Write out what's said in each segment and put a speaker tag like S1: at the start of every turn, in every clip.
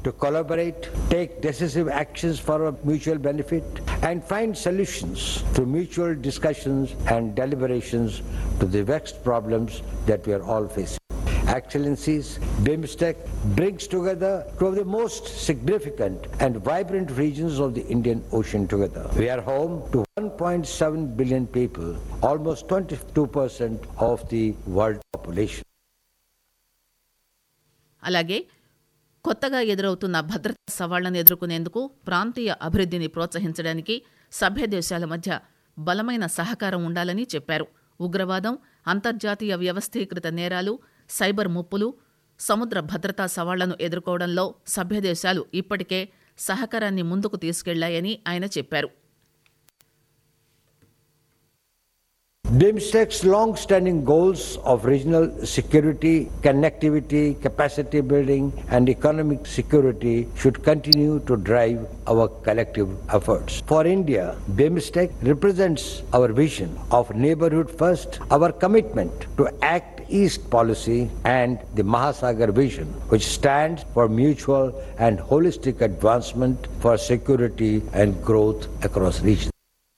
S1: to collaborate, take decisive actions for our mutual benefit, and find solutions through mutual discussions and deliberations to the vexed problems that we are all facing. Excellencies, BIMSTEC brings together two of the most significant and vibrant regions of the Indian Ocean together. We are home to 1.7 billion people, almost 22% of the world population.
S2: అలాగే కొత్తగా ఎదురవుతున్న భద్రతా సవాళ్లను ఎదుర్కొనేందుకు ప్రాంతీయ అభివృద్ధిని ప్రోత్సహించడానికి సభ్య దేశాల మధ్య బలమైన సహకారం ఉండాలని చెప్పారు ఉగ్రవాదం అంతర్జాతీయ వ్యవస్థీకృత నేరాలు సైబర్ ముప్పులు సముద్ర భద్రతా సవాళ్లను ఎదుర్కోవడంలో సభ్య దేశాలు ఇప్పటికే సహకారాన్ని ముందుకు తీసుకెళ్లాయని ఆయన చెప్పారు
S1: BIMSTEC's long-standing goals of regional security, connectivity, capacity building and economic security should continue to drive our collective efforts. For India, BIMSTEC represents our vision of neighborhood first, our commitment to act East policy and the Mahasagar vision, which stands for mutual and holistic advancement for security and growth across regions.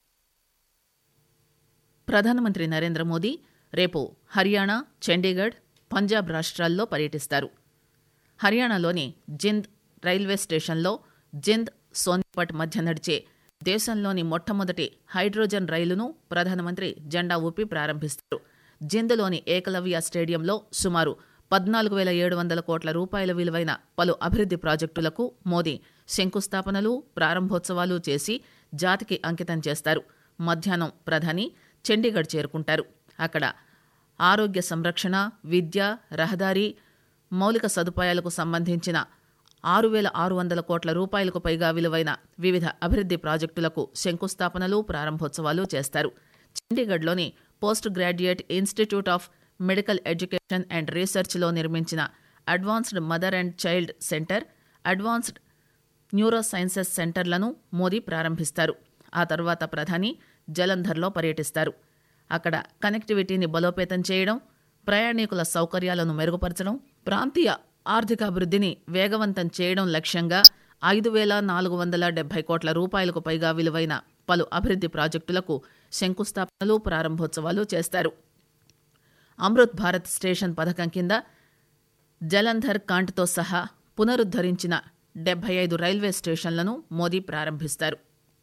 S2: ప్రధానమంత్రి నరేంద్ర మోదీ రేపు హర్యానా చండీగఢ్ పంజాబ్ రాష్ట్రాల్లో పర్యటిస్తారు హర్యానాలోని Jind railway స్టేషన్లో జింద్ సోనిపట్ మధ్య నడిచే దేశంలోని మొట్టమొదటి హైడ్రోజన్ రైలును ప్రధానమంత్రి జెండా ఊపి ప్రారంభిస్తారు జింద్లోని ఏకలవ్య స్టేడియంలో సుమారు పద్నాలుగు వేల ఏడు వందల కోట్ల రూపాయల విలువైన పలు అభివృద్ది ప్రాజెక్టులకు మోదీ శంకుస్థాపనలు ప్రారంభోత్సవాలు చేసి జాతికి అంకితం చేస్తారు మధ్యాహ్నం ప్రధాని చండీగఢ్ చేరుకుంటారు అక్కడ ఆరోగ్య సంరక్షణ విద్య రహదారి మౌలిక సదుపాయాలకు సంబంధించిన ఆరు వేల ఆరు వందల కోట్ల రూపాయలకు పైగా విలువైన వివిధ అభివృద్ది ప్రాజెక్టులకు శంకుస్థాపనలు ప్రారంభోత్సవాలు చేస్తారు చండీగఢ్లోని post graduate institute of medical education and రీసెర్చ్లో నిర్మించిన advanced mother and child centre advanced neuro sciences సెంటర్లను మోదీ ప్రారంభిస్తారు ఆ తర్వాత ప్రధాని జలంధర్లో పర్యటిస్తారు అక్కడ కనెక్టివిటీని బలోపేతం చేయడం ప్రయాణికుల సౌకర్యాలను మెరుగుపరచడం ప్రాంతీయ ఆర్థికాభివృద్ధిని వేగవంతం చేయడం లక్ష్యంగా ఐదు వేల నాలుగు వందల డెబ్బై కోట్ల రూపాయలకు పైగా విలువైన పలు అభివృద్ది ప్రాజెక్టులకు శంకుస్థాపనలు ప్రారంభోత్సవాలు చేస్తారు అమృత్ భారత్ స్టేషన్ పథకం కింద జలంధర్ కాంట్తో సహా పునరుద్ధరించిన డెబ్బై ఐదు రైల్వే స్టేషన్లను మోదీ ప్రారంభిస్తారు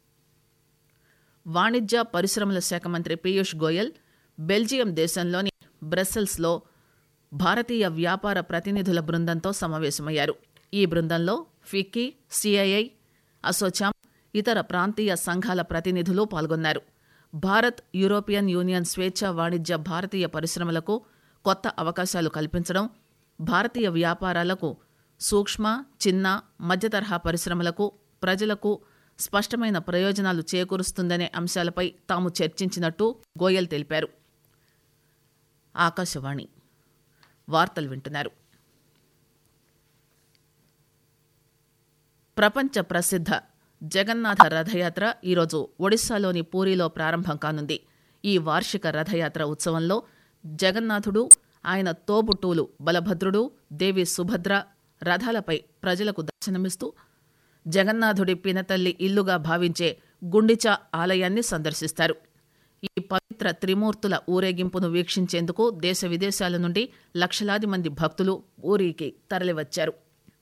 S2: వాణిజ్య పరిశ్రమల శాఖ మంత్రి పీయూష్ గోయల్ బెల్జియం దేశంలోని బ్రస్సెల్స్లో భారతీయ వ్యాపార ప్రతినిధుల బృందంతో సమావేశమయ్యారు ఈ బృందంలో ఫిక్కీ సిఐఐ అసోచామ్ ఇతర ప్రాంతీయ సంఘాల ప్రతినిధులు పాల్గొన్నారు భారత్ యూరోపియన్ యూనియన్ స్వేచ్ఛ వాణిజ్య భారతీయ పరిశ్రమలకు కొత్త అవకాశాలు కల్పించడం భారతీయ వ్యాపారాలకు సూక్ష్మ చిన్న మధ్యతరహా పరిశ్రమలకు ప్రజలకు స్పష్టమైన ప్రయోజనాలు చేకూరుస్తుందనే అంశాలపై తాము చర్చించినట్టు గోయల్ తెలిపారు ఆకాశవాణి వార్తలు వింటున్నారు ప్రపంచ ప్రసిద్ధ జగన్నాథ రథయాత్ర ఈరోజు ఒడిశాలోని పూరిలో ప్రారంభం కానుంది ఈ వార్షిక రథయాత్ర ఉత్సవంలో జగన్నాథుడు ఆయన తోబుట్టువులు బలభద్రుడు దేవి సుభద్ర రథాలపై ప్రజలకు దర్శనమిస్తూ జగన్నాథుడి పినతల్లి ఇల్లుగా భావించే గుండిచా ఆలయాన్ని సందర్శిస్తారు ఈ పవిత్ర త్రిమూర్తుల ఊరేగింపును వీక్షించేందుకు దేశ విదేశాల నుండి లక్షలాది మంది భక్తులు ఊరికి తరలివచ్చారు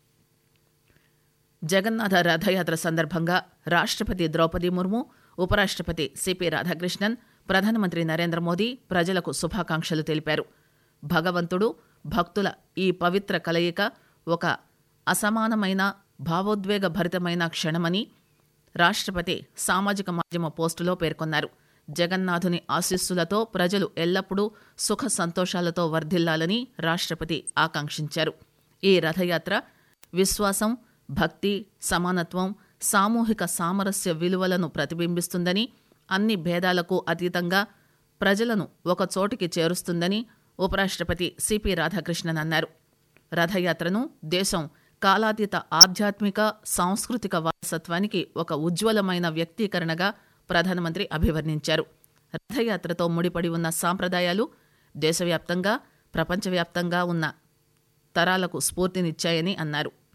S2: జగన్నాథ రథయాత్ర సందర్భంగా రాష్ట్రపతి ద్రౌపది ముర్ము ఉపరాష్ట్రపతి సిపి రాధాకృష్ణన్ ప్రధానమంత్రి నరేంద్ర మోదీ ప్రజలకు శుభాకాంక్షలు తెలిపారు భగవంతుడు భక్తుల ఈ పవిత్ర కలయిక ఒక అసమానమైన భావోద్వేగ భరితమైన క్షణమని రాష్ట్రపతి సామాజిక మాధ్యమ పోస్టులో పేర్కొన్నారు జగన్నాథుని ఆశీస్సులతో ప్రజలు ఎల్లప్పుడూ సుఖ సంతోషాలతో వర్ధిల్లాలని రాష్ట్రపతి ఆకాంక్షించారు ఈ రథయాత్ర విశ్వాసం భక్తి సమానత్వం సామూహిక సామరస్య విలువలను ప్రతిబింబిస్తుందని అన్ని భేదాలకు అతీతంగా ప్రజలను ఒక చోటికి చేరుస్తుందని ఉపరాష్ట్రపతి సిపి రాధాకృష్ణన్ అన్నారు రథయాత్రను దేశం కాలాతీత ఆధ్యాత్మిక సాంస్కృతిక వారసత్వానికి ఒక ఉజ్వలమైన వ్యక్తీకరణగా ప్రధానమంత్రి అభివర్ణించారు రథయాత్రతో ముడిపడి ఉన్న సాంప్రదాయాలు దేశవ్యాప్తంగా ప్రపంచవ్యాప్తంగా ఉన్న తరాలకు స్ఫూర్తినిచ్చాయని అన్నారు